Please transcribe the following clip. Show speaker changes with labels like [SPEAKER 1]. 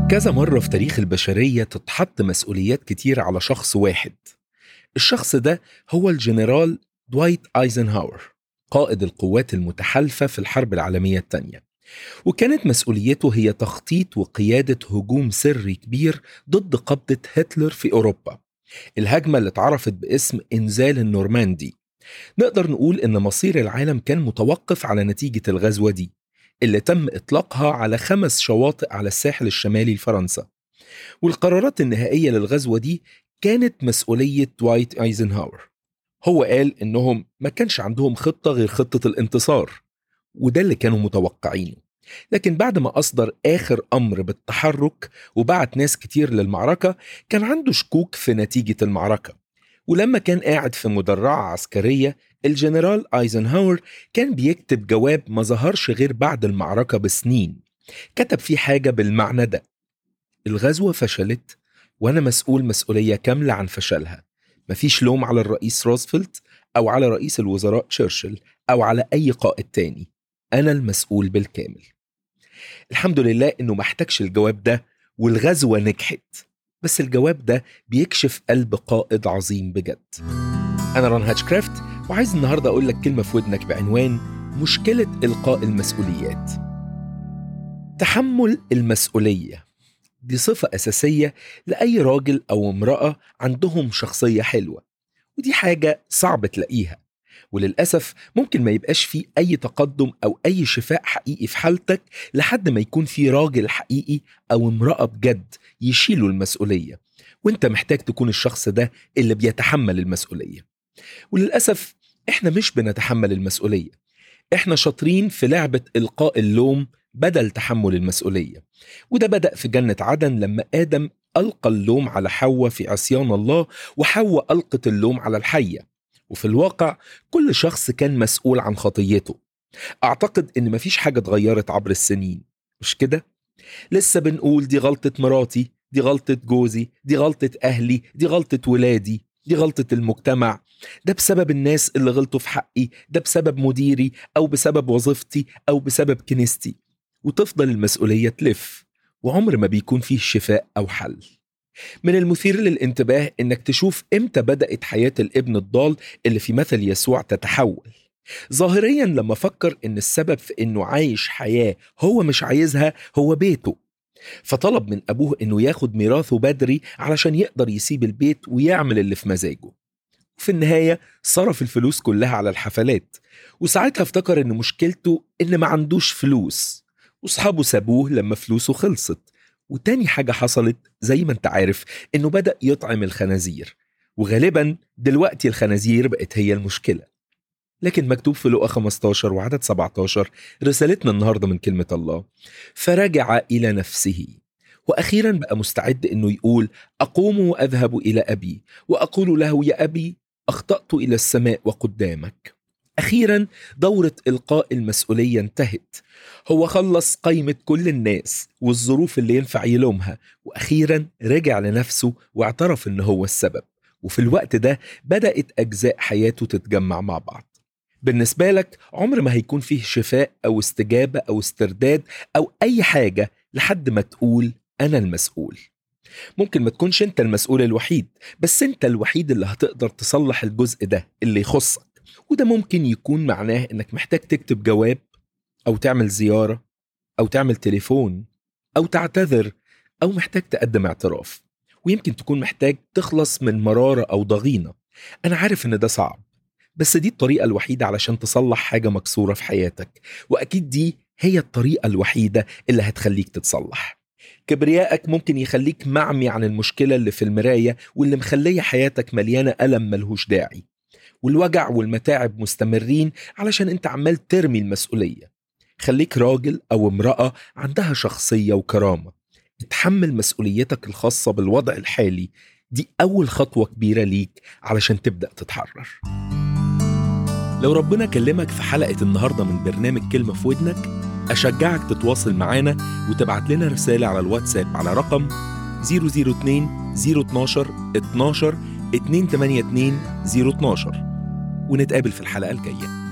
[SPEAKER 1] كذا مرة في تاريخ البشرية تتحط مسؤوليات كتير على شخص واحد الشخص ده هو الجنرال دوايت ايزنهاور قائد القوات المتحالفة في الحرب العالمية الثانية وكانت مسؤوليته هي تخطيط وقيادة هجوم سري كبير ضد قبضة هتلر في أوروبا الهجمة اللي اتعرفت باسم إنزال النورماندي نقدر نقول إن مصير العالم كان متوقف على نتيجة الغزوة دي اللي تم إطلاقها على خمس شواطئ على الساحل الشمالي لفرنسا والقرارات النهائية للغزوة دي كانت مسؤولية دوايت ايزنهاور هو قال إنهم ما كانش عندهم خطة غير خطة الانتصار وده اللي كانوا متوقعينه لكن بعد ما أصدر آخر أمر بالتحرك وبعت ناس كتير للمعركة كان عنده شكوك في نتيجة المعركة ولما كان قاعد في مدرعة عسكرية الجنرال ايزنهاور كان بيكتب جواب ما ظهرش غير بعد المعركة بسنين كتب فيه حاجة بالمعنى ده الغزوة فشلت وأنا مسؤول مسؤولية كاملة عن فشلها مفيش لوم على الرئيس روزفلت أو على رئيس الوزراء تشرشل أو على أي قائد تاني أنا المسؤول بالكامل الحمد لله إنه ما احتاجش الجواب ده والغزوة نجحت بس الجواب ده بيكشف قلب قائد عظيم بجد أنا ران هاتشكرافت وعايز النهاردة أقول لك كلمة في ودنك بعنوان مشكلة إلقاء المسؤوليات تحمل المسؤولية دي صفة أساسية لأي راجل أو امرأة عندهم شخصية حلوة ودي حاجة صعب تلاقيها وللأسف ممكن ما يبقاش فيه أي تقدم أو أي شفاء حقيقي في حالتك لحد ما يكون في راجل حقيقي أو امرأة بجد يشيلوا المسؤولية وانت محتاج تكون الشخص ده اللي بيتحمل المسؤولية وللأسف احنا مش بنتحمل المسؤولية احنا شاطرين في لعبة إلقاء اللوم بدل تحمل المسؤولية وده بدأ في جنة عدن لما آدم ألقى اللوم على حواء في عصيان الله وحواء ألقت اللوم على الحية وفي الواقع كل شخص كان مسؤول عن خطيته أعتقد إن مفيش حاجة اتغيرت عبر السنين مش كده؟ لسه بنقول دي غلطة مراتي دي غلطة جوزي دي غلطة أهلي دي غلطة ولادي دي غلطة المجتمع ده بسبب الناس اللي غلطوا في حقي ده بسبب مديري أو بسبب وظيفتي أو بسبب كنيستي وتفضل المسؤولية تلف وعمر ما بيكون فيه شفاء أو حل من المثير للانتباه انك تشوف امتى بدأت حياة الابن الضال اللي في مثل يسوع تتحول ظاهريا لما فكر ان السبب في انه عايش حياة هو مش عايزها هو بيته فطلب من ابوه انه ياخد ميراثه بدري علشان يقدر يسيب البيت ويعمل اللي في مزاجه في النهاية صرف الفلوس كلها على الحفلات وساعتها افتكر ان مشكلته ان ما عندوش فلوس واصحابه سابوه لما فلوسه خلصت وتاني حاجة حصلت زي ما انت عارف انه بدأ يطعم الخنازير وغالبا دلوقتي الخنازير بقت هي المشكلة لكن مكتوب في لقا 15 وعدد 17 رسالتنا النهاردة من كلمة الله فرجع إلى نفسه وأخيرا بقى مستعد أنه يقول أقوم وأذهب إلى أبي وأقول له يا أبي أخطأت إلى السماء وقدامك أخيرا دورة إلقاء المسؤولية انتهت هو خلص قايمة كل الناس والظروف اللي ينفع يلومها وأخيرا رجع لنفسه واعترف إن هو السبب وفي الوقت ده بدأت أجزاء حياته تتجمع مع بعض بالنسبة لك عمر ما هيكون فيه شفاء أو استجابة أو استرداد أو أي حاجة لحد ما تقول أنا المسؤول ممكن ما تكونش أنت المسؤول الوحيد بس أنت الوحيد اللي هتقدر تصلح الجزء ده اللي يخصك وده ممكن يكون معناه انك محتاج تكتب جواب او تعمل زياره او تعمل تليفون او تعتذر او محتاج تقدم اعتراف ويمكن تكون محتاج تخلص من مراره او ضغينه انا عارف ان ده صعب بس دي الطريقه الوحيده علشان تصلح حاجه مكسوره في حياتك واكيد دي هي الطريقه الوحيده اللي هتخليك تتصلح كبريائك ممكن يخليك معمي عن المشكله اللي في المرايه واللي مخليه حياتك مليانه الم ملهوش داعي والوجع والمتاعب مستمرين علشان انت عمال ترمي المسؤولية خليك راجل أو امرأة عندها شخصية وكرامة اتحمل مسؤوليتك الخاصة بالوضع الحالي دي أول خطوة كبيرة ليك علشان تبدأ تتحرر لو ربنا كلمك في حلقة النهاردة من برنامج كلمة في ودنك أشجعك تتواصل معانا وتبعت لنا رسالة على الواتساب على رقم 002 012 12 282 012 ونتقابل في الحلقة الجاية